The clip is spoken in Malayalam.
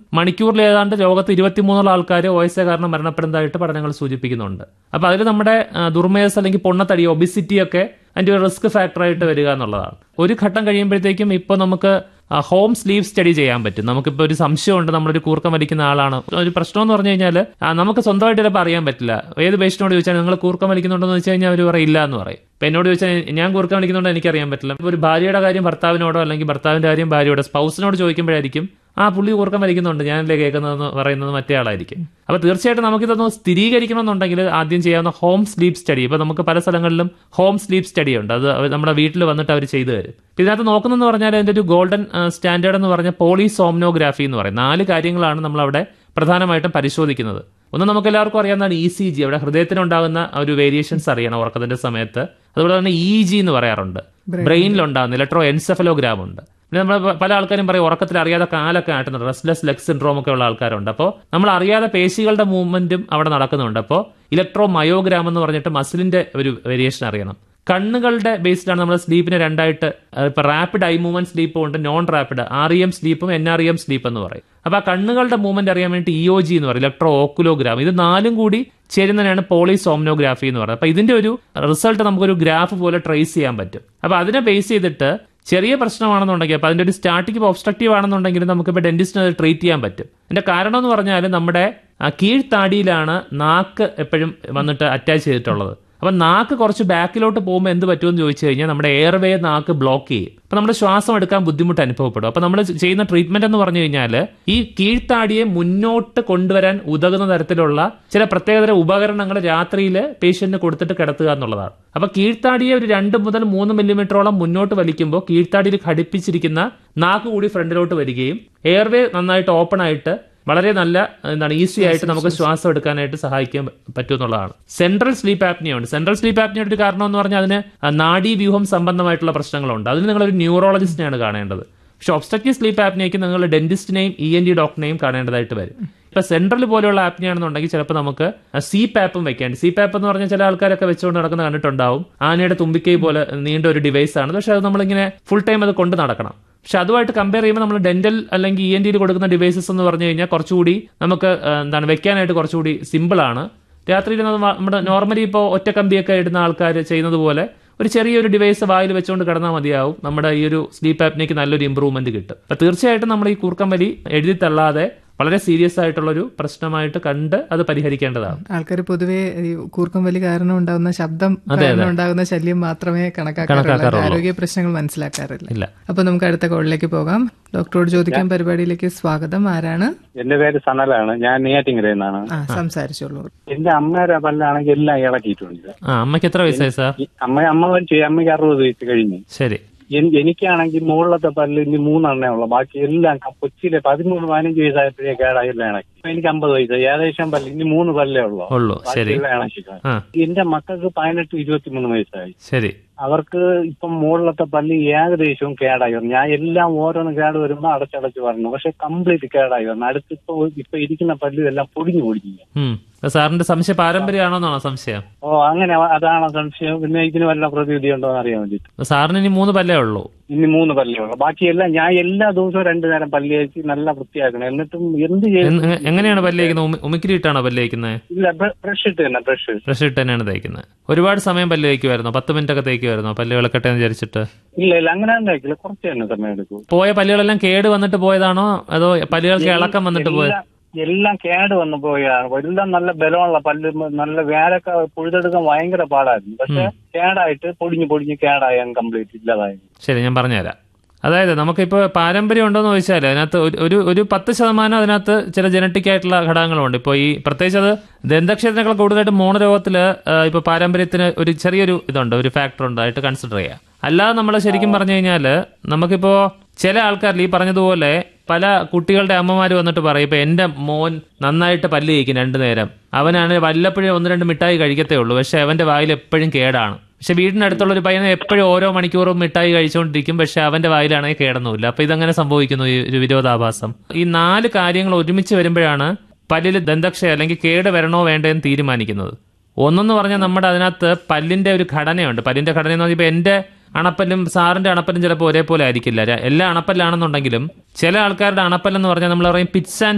മണിക്കൂറിൽ ഏതാണ്ട് ലോകത്ത് ഇരുപത്തിമൂന്നോളം ആൾക്കാർ ഒ എസ് എ കാരണം മരണപ്പെടുന്നതായിട്ട് പഠനങ്ങൾ സൂചിപ്പിക്കുന്നുണ്ട് അപ്പൊ അതിൽ നമ്മുടെ ആ, ദുർമേധസ് അല്ലെങ്കിൽ പൊണ്ണത്തടി ഒബിസിറ്റി ഒക്കെ അതിന്റെ ഒരു റിസ്ക് ഫാക്ടറായിട്ട് വരിക എന്നുള്ളതാണ് ഒരു ഘട്ടം കഴിയുമ്പോഴത്തേക്കും ഇപ്പോൾ നമുക്ക് ഹോം സ്ലീവ് സ്റ്റഡി ചെയ്യാൻ പറ്റും നമുക്കിപ്പോൾ ഒരു സംശയമുണ്ട് നമ്മളൊരു കൂർക്കം വലിക്കുന്ന ആളാണ് ഒരു പ്രശ്നം എന്ന് പറഞ്ഞു കഴിഞ്ഞാൽ നമുക്ക് സ്വന്തമായിട്ട് ചിലപ്പോൾ അറിയാൻ പറ്റില്ല ഏത് പേഷ്യനോട് ചോദിച്ചാൽ നിങ്ങൾ കൂർക്കം വലിക്കുന്നുണ്ടോ എന്ന് വെച്ച് കഴിഞ്ഞാൽ അവർ പറയില്ല എന്ന് പറയും ഇപ്പം എന്നോട് ചോദിച്ചാൽ ഞാൻ കൂർക്കം വലിക്കുന്നുണ്ടോ എനിക്കറിയാൻ പറ്റില്ല ഇപ്പോൾ ഒരു ഭാര്യയുടെ കാര്യം ഭർത്താവിനോടോ അല്ലെങ്കിൽ ഭർത്താവിന്റെ കാര്യം ഭാര്യയോടെ സ്പൗസിനോട് ചോദിക്കുമ്പോഴായിരിക്കും ആ പുള്ളി കൂർക്കം വലിക്കുന്നുണ്ട് ഞാനല്ലേ കേൾക്കുന്നതെന്ന് പറയുന്നത് മറ്റേ ആളായിരിക്കും അപ്പൊ തീർച്ചയായിട്ടും നമുക്കിതൊന്ന് സ്ഥിരീകരിക്കണമെന്നുണ്ടെങ്കിൽ ആദ്യം ചെയ്യാവുന്ന ഹോം സ്ലീപ്പ് സ്റ്റഡി ഇപ്പൊ നമുക്ക് പല സ്ഥലങ്ങളിലും ഹോം സ്ലീപ്പ് സ്റ്റഡി ഉണ്ട് അത് അവ- നമ്മുടെ വീട്ടിൽ വന്നിട്ട് അവർ ചെയ്തു തരും ഇപ്പൊ ഇതിനകത്ത് നോക്കുന്നതെന്ന് പറഞ്ഞാൽ അതിന്റെ ഒരു ഗോൾഡൻ സ്റ്റാൻഡേർഡ് എന്ന് പറഞ്ഞ പോളിസോംനോഗ്രാഫി എന്ന് പറയും നാല് കാര്യങ്ങളാണ് നമ്മൾ അവിടെ പ്രധാനമായിട്ടും പരിശോധിക്കുന്നത് ഒന്ന് നമുക്ക് എല്ലാവർക്കും അറിയാവുന്നതാണ് ഇ സി ജി അവിടെ ഹൃദയത്തിനുണ്ടാകുന്ന ഒരു വേരിയേഷൻസ് അറിയണം ഉറക്കത്തിന്റെ സമയത്ത് അതുപോലെ തന്നെ ഇ ജി എന്ന് പറയാറുണ്ട് ബ്രെയിനിലുണ്ടാകുന്ന ഇലക്ട്രോ എൻസെഫലോഗ്രാം ഉണ്ട് പിന്നെ നമ്മൾ പല ആൾക്കാരും പറയും ഉറക്കത്തിൽ അറിയാതെ കാലൊക്കെ ആട്ടുന്നുണ്ട് റെസ്ലെസ് ലെഗ് സിൻഡ്രോം ഒക്കെ ഉള്ള ആൾക്കാരുണ്ട് അപ്പോൾ നമ്മൾ അറിയാതെ പേശികളുടെ മൂവ്മെന്റും അവിടെ നടക്കുന്നുണ്ട് അപ്പോൾ ഇലക്ട്രോ മയോഗ്രാം എന്ന് പറഞ്ഞിട്ട് മസിലിന്റെ ഒരു വേരിയേഷൻ അറിയണം കണ്ണുകളുടെ ബേസ്ഡാണ് നമ്മൾ സ്ലീപ്പിനെ രണ്ടായിട്ട് അഹ് ഇപ്പൊ റാപ്പിഡ് ഐ മൂവ്മെന്റ് സ്ലീപ്പും ഉണ്ട് non rapid R E M സ്ലീപ്പും N R E M sleep എന്ന് പറയും അപ്പൊ ആ കണ്ണുകളുടെ മൂവ്മെന്റ് അറിയാൻ വേണ്ടി ഇ ഒ ജി എന്ന് പറയും ഇലക്ട്രോ ഓക്കുലോഗ്രാം ഇത് നാലും കൂടി ചേരുന്നതിനാണ് പോളിസോംനോഗ്രാഫി എന്ന് പറയുന്നത് അപ്പൊ ഇതിന്റെ ഒരു റിസൾട്ട് നമുക്കൊരു ഗ്രാഫ് പോലെ ട്രേസ് ചെയ്യാൻ പറ്റും അപ്പൊ അതിനെ ബേസ് ചെയ്തിട്ട് ചെറിയ പ്രശ്നമാണെന്നുണ്ടെങ്കിൽ അപ്പൊ അതിന്റെ ഒരു സ്റ്റാർട്ടിങ് ഒബ്സ്ട്രക്റ്റീവ് ആണെന്നുണ്ടെങ്കിൽ നമുക്കിപ്പോൾ ഡെന്റിസ്റ്റിന് അത് ട്രീറ്റ് ചെയ്യാൻ പറ്റും അതിന്റെ കാരണം എന്ന് പറഞ്ഞാൽ നമ്മുടെ ആ കീഴ്ത്താടിയിലാണ് നാക്ക് എപ്പോഴും വന്നിട്ട് അറ്റാച്ച് ചെയ്തിട്ടുള്ളത് അപ്പൊ നാക്ക് കുറച്ച് ബാക്കിലോട്ട് പോകുമ്പോൾ എന്ത് പറ്റുമെന്ന് ചോദിച്ചു കഴിഞ്ഞാൽ നമ്മുടെ എയർവേ നാക്ക് ബ്ലോക്ക് ചെയ്യും അപ്പൊ നമ്മുടെ ശ്വാസം എടുക്കാൻ ബുദ്ധിമുട്ട് അനുഭവപ്പെടും അപ്പൊ നമ്മൾ ചെയ്യുന്ന ട്രീറ്റ്മെന്റ് എന്ന് പറഞ്ഞു കഴിഞ്ഞാൽ ഈ കീഴ്ത്താടിയെ മുന്നോട്ട് കൊണ്ടുവരാൻ ഉതകുന്ന തരത്തിലുള്ള ചില പ്രത്യേകതര ഉപകരണങ്ങൾ രാത്രിയിൽ പേഷ്യന്റിന് കൊടുത്തിട്ട് കിടത്തുക എന്നുള്ളതാണ് അപ്പൊ കീഴ്ത്താടിയെ ഒരു രണ്ട് മുതൽ മൂന്ന് മില്ലിമീറ്ററോളം മുന്നോട്ട് വലിക്കുമ്പോൾ കീഴ്ത്താടിയിൽ ഘടിപ്പിച്ചിരിക്കുന്ന നാക്ക് കൂടി ഫ്രണ്ടിലോട്ട് വരികയും എയർവേ നന്നായിട്ട് ഓപ്പൺ ആയിട്ട് വളരെ നല്ല എന്താണ് ഈസി ആയിട്ട് നമുക്ക് ശ്വാസം എടുക്കാനായിട്ട് സഹായിക്കാൻ പറ്റും എന്നുള്ളതാണ് സെൻട്രൽ സ്ലീപ്പ് ആപ്നിയ ഉണ്ട് സെൻട്രൽ സ്ലീപ്പ് ആപ്നിയുടെ ഒരു കാരണം എന്ന് പറഞ്ഞാൽ അതിന് നാഡീവ്യൂഹം സംബന്ധമായിട്ടുള്ള പ്രശ്നങ്ങളുണ്ട് അതിന് നിങ്ങളൊരു ന്യൂറോളജിസ്റ്റിനെയാണ് കാണേണ്ടത് പക്ഷെ ഒബ്സ്ട്രക്റ്റീവ് സ്ലീപ്പ് ആപ്നിയയ്ക്ക് നിങ്ങൾ ഡെന്റിസ്റ്റിനെയും ഇ എൻ ഡി ഡോക്ടറിനെയും കാണേണ്ടതായിട്ട് വരും ഇപ്പൊ സെൻട്രൽ പോലെയുള്ള ആപ്നിയാണെന്നുണ്ടെങ്കിൽ ചിലപ്പോൾ നമുക്ക് സി പാപ്പും വെക്കേണ്ടി സി പാപ്പ് എന്ന് പറഞ്ഞാൽ ചില ആൾക്കാരൊക്കെ വെച്ചുകൊണ്ട് നടക്കുന്ന കണ്ടിട്ടുണ്ടാവും ആനയുടെ തുമ്പിക്കൈ പോലെ നീണ്ട ഒരു ഡിവൈസ് ആണ് പക്ഷെ അത് നമ്മളിങ്ങനെ ഫുൾ ടൈം അത് കൊണ്ട് നടക്കണം പക്ഷെ അതുമായിട്ട് കമ്പയർ ചെയ്യുമ്പോൾ നമ്മൾ ഡെന്റൽ അല്ലെങ്കിൽ ഇ എൻ ഡിയിൽ കൊടുക്കുന്ന ഡിവൈസസ് എന്ന് പറഞ്ഞു കഴിഞ്ഞാൽ കുറച്ചുകൂടി നമുക്ക് ആ, എന്താണ് വെക്കാനായിട്ട് കുറച്ചുകൂടി സിമ്പിൾ ആണ് രാത്രിയിൽ നമ്മൾ നമ്മുടെ നോർമലി ഇപ്പോൾ ഒറ്റ കമ്പിയൊക്കെ ഇടുന്ന ആൾക്കാർ ചെയ്യുന്നത് പോലെ ഒരു ചെറിയൊരു ഡിവൈസ് വായിൽ വെച്ചുകൊണ്ട് കിടന്നാൽ മതിയാവും നമ്മുടെ ഈ ഒരു സ്ലീപ്പ് ആപ്നിക്ക് നല്ലൊരു ഇമ്പ്രൂവ്മെന്റ് കിട്ടും അപ്പൊ തീർച്ചയായിട്ടും നമ്മൾ ഈ കൂർക്കം വലി എഴുതി തള്ളാതെ വളരെ സീരിയസ് ആയിട്ടുള്ളൊരു പ്രശ്നമായിട്ട് കണ്ട് അത് പരിഹരിക്കേണ്ടതാണ് ആൾക്കാർ പൊതുവെ ഈ കൂർക്കം വലി കാരണം ഉണ്ടാകുന്ന ശബ്ദം കാരണം ഉണ്ടാകുന്ന ശല്യം മാത്രമേ കണക്കാക്കാറുള്ളൂ കണക്കാക്കാറുള്ളൂ. ആരോഗ്യ പ്രശ്നങ്ങൾ മനസ്സിലാക്കാറില്ല ഇല്ല അപ്പൊ നമുക്ക് അടുത്ത കോളിലേക്ക് പോകാം ഡോക്ടറോട് ചോദിക്കാൻ പരിപാടിയിലേക്ക് സ്വാഗതം ആരാണ് എന്റെ പേര് സനലാണ് ഞാൻ നെയ്യാറ്റിങ്കരയിൽ നിന്നാണ് ആ സംസാരിച്ചോളൂ എന്റെ അമ്മയുടെ പല്ലാണെങ്കിൽ എല്ലാം ഇളക്കിയിട്ടുണ്ട് ആ അമ്മയ്ക്ക് എത്ര വയസ്സായി സാർ ഈ അമ്മ അമ്മ മരിച്ചു അമ്മയ്ക്ക് അറുപത് വയസ്സ് കഴിഞ്ഞു ശരി എൻ- എനിക്കാണെങ്കിൽ മുകളിലത്തെ പല്ല് ഇനി മൂന്നെണ്ണേ ഉള്ളു ബാക്കി എല്ലാം ക- കൊച്ചിയിലെ പതിമൂന്ന് പതിനഞ്ച് വയസ്സായപ്പോഴേ കേടായി എല്ലാം ഇണക്കി ഇപ്പൊ എനിക്ക് അമ്പത് വയസ്സായി ഏകദേശം പല്ല് ഇനി മൂന്ന് പല്ലേ ഉള്ളു ഉള്ളൂ ശരി എല്ലാം ഇണക്കി ആ എന്റെ മക്കൾക്ക് പതിനെട്ട് ഇരുപത്തിമൂന്ന് വയസ്സായി ശരി അവർക്ക് ഇപ്പം മുകളിലത്തെ പല്ല് ഏകദേശവും കേടായി വന്നു ഞാൻ എല്ലാം ഓരോന്ന് കേട് വരുമ്പോ അടച്ചടച്ച് പറഞ്ഞു പക്ഷെ കംപ്ലീറ്റ് കേടായി വന്നു അടുത്തിപ്പോ ഇപ്പൊ ഇരിക്കുന്ന പല്ല് എല്ലാം പൊടിഞ്ഞു പൊടിഞ്ഞു ഉം അപ്പൊ സാറിന്റെ സംശയം പാരമ്പര്യമാണോന്നാണോ സംശയം ഓ അങ്ങനെ അതാണ് സംശയം പിന്നെ ഇതിന് വല്ല പ്രതിവിധി ഉണ്ടോ എന്ന് അറിയാൻ വേണ്ടിട്ട് അപ്പൊ സാറിന് ഇനി മൂന്ന് പല്ലേ ഉള്ളൂ ഇനി മൂന്ന് പല്ലേ ഉള്ളു ബാക്കിയെല്ലാം ഞാൻ എല്ലാ ദിവസവും രണ്ടു നേരം പല്ല് കഴിച്ച് നല്ല വൃത്തിയാക്കണം എന്നിട്ടും എന്ത് ചെയ്യും എന്ന് എ- എങ്ങനെയാണ് പല്ല് തേക്കുന്നത് ഉമിക്കിരി ഇട്ടാണോ പല്ല് തേക്കുന്നത് ഇല്ല ബ്രഷ് ഇട്ട് തന്നെ ബ്രഷ് ബ്രഷ് ഇട്ട് തന്നെയാണ് തേക്കുന്നത് ഒരുപാട് സമയം പല്ല് തേക്കുമായിരുന്നോ പത്ത് മിനിറ്റ് ഒക്കെ തേക്കുമായിരുന്നോ പല്ല് വിളക്കട്ടെ എന്ന് വിചാരിച്ചിട്ട് ഇല്ല ഇല്ല അങ്ങനെ തന്നെ കഴിക്കില്ല കുറച്ച് തന്നെ സമയം എടുക്കും പോയ പല്ലുകളെല്ലാം കേട് വന്നിട്ട് പോയതാണോ അതോ പല്ലുകൾക്ക് ഇളക്കം വന്നിട്ട് പോയത് എല്ലാം- എല്ലാം കേട് വന്നു പോയാണ് എല്ലാം നല്ല ബലമുള്ള പല്ല് നല്ല വേരൊക്കെ പുഴുതെടുക്കാൻ ഭയങ്കര പാടായിരുന്നു പക്ഷെ കേടായിട്ട് പൊടിഞ്ഞു പൊടിഞ്ഞ് കേടായി കംപ്ലീറ്റ് ഇല്ലാതായി ശരി ഞാൻ പറഞ്ഞുതരാം അതായത് നമുക്കിപ്പോൾ പാരമ്പര്യം ഉണ്ടോയെന്ന് ചോദിച്ചാൽ അതിനകത്ത് ഒരു- ഒരു ഒരു പത്ത് ശതമാനം അതിനകത്ത് ചില ജനറ്റിക് ആയിട്ടുള്ള ഘടകങ്ങളുണ്ട് ഇപ്പോൾ ഈ പ്രത്യേകിച്ച് അത് ദന്തക്ഷേത്രങ്ങൾ കൂടുതലായിട്ട് മോണരോഗത്തിൽ ഇപ്പോൾ പാരമ്പര്യത്തിന് ഒരു ചെറിയൊരു ഇതുണ്ട് ഒരു ഫാക്ടർ ഉണ്ട് ആയിട്ട് കൺസിഡർ ചെയ്യാം അല്ലാതെ നമ്മൾ ശരിക്കും പറഞ്ഞു കഴിഞ്ഞാൽ നമുക്കിപ്പോൾ ചില ആൾക്കാരിൽ ഈ പറഞ്ഞതുപോലെ പല കുട്ടികളുടെ അമ്മമാർ വന്നിട്ട് പറയും ഇപ്പൊ എന്റെ മോൻ നന്നായിട്ട് പല്ല് കഴിക്കും രണ്ടു നേരം അവനാണ് വല്ലപ്പോഴും ഒന്ന് രണ്ട് മിഠായി കഴിക്കത്തേ ഉള്ളൂ പക്ഷെ അവന്റെ വായിൽ എപ്പോഴും കേടാണ് പക്ഷെ വീടിനടുത്തുള്ള ഒരു പയ്യനെ എപ്പോഴും ഓരോ മണിക്കൂറും മിഠായി കഴിച്ചുകൊണ്ടിരിക്കും പക്ഷെ അവന്റെ വായിലാണെങ്കിൽ കേടൊന്നുമില്ല അപ്പൊ ഇതെങ്ങനെ സംഭവിക്കുന്നു ഈ ഒരു വിരോധാഭാസം ഈ നാല് കാര്യങ്ങൾ ഒരുമിച്ച് വരുമ്പോഴാണ് പല്ലിൽ ദന്തക്ഷയ അല്ലെങ്കിൽ കേട് വരണോ വേണ്ടോ എന്ന് തീരുമാനിക്കുന്നത് ഒന്നെന്ന് പറഞ്ഞാൽ നമ്മുടെ അതിനകത്ത് പല്ലിന്റെ ഒരു ഘടനയുണ്ട് പല്ലിന്റെ ഘടന എന്ന് പറഞ്ഞാൽ ഇപ്പൊ എന്റെ അണപ്പല്ലും സാറിന്റെ അണപ്പല്ലും ചിലപ്പോൾ ഒരേപോലെ ആയിരിക്കില്ല ര- എല്ലാ അണപ്പല്ലാണെന്നുണ്ടെങ്കിലും ചില ആൾക്കാരുടെ അണപ്പല്ലെന്ന് പറഞ്ഞാൽ നമ്മൾ പറയും പിറ്റ്സ് ആൻഡ്